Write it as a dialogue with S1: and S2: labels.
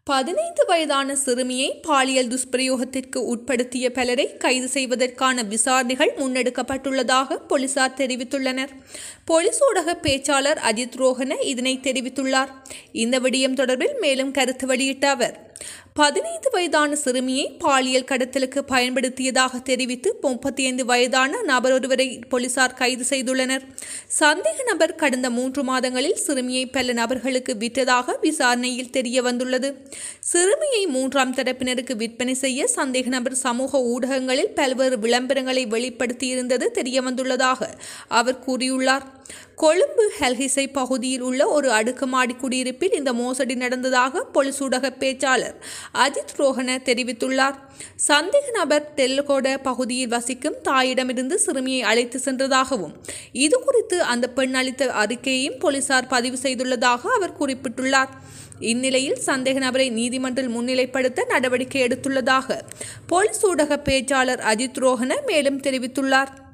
S1: பதினைந்து வயதான சிறுமியை பாலியல் துஷ்பிரயோகத்திற்கு உட்படுத்திய பலரை கைது செய்வதற்கான விசாரணைகள் முன்னெடுக்கப்பட்டுள்ளதாக போலீசார் தெரிவித்துள்ளனர் போலீஸ் ஊடக பேச்சாளர் அஜித் ரோஹன இதனை தெரிவித்துள்ளார் இந்த விடயம் தொடர்பில் மேலும் கருத்து வெளியிட்ட அவர் பதினைந்து வயதான சிறுமியை பாலியல் கடத்தலுக்கு பயன்படுத்தியதாக தெரிவித்து முப்பத்தி ஐந்து வயதான நபர் ஒருவரை போலீசார் கைது செய்துள்ளனர் சந்தேக நபர் கடந்த மூன்று மாதங்களில் சிறுமியை பல நபர்களுக்கு விற்றதாக விசாரணையில் தெரிய வந்துள்ளது சிறுமியை மூன்றாம் தரப்பினருக்கு விற்பனை செய்ய சந்தேக நபர் சமூக ஊடகங்களில் பல்வேறு விளம்பரங்களை வெளிப்படுத்தியிருந்தது தெரிய வந்துள்ளதாக அவர் கூறியுள்ளார் கொழும்பு ஹெல்ஹிசை பகுதியில் உள்ள ஒரு அடுக்குமாடி குடியிருப்பில் இந்த மோசடி நடந்ததாக போலீஸ் ஊடக பேச்சாளர் அஜித் ரோஹன தெரிவித்துள்ளார் சந்தேக நபர் தெல்லகோட பகுதியில் வசிக்கும் தாயிடமிருந்து சிறுமியை அழைத்து சென்றதாகவும் இது குறித்து அந்த பெண் அளித்த அறிக்கையையும் போலீசார் பதிவு செய்துள்ளதாக அவர் குறிப்பிட்டுள்ளார் இந்நிலையில் சந்தேக நபரை நீதிமன்றில் முன்னிலைப்படுத்த நடவடிக்கை எடுத்துள்ளதாக போலீஸ் ஊடக பேச்சாளர் அஜித் ரோஹன மேலும் தெரிவித்துள்ளார்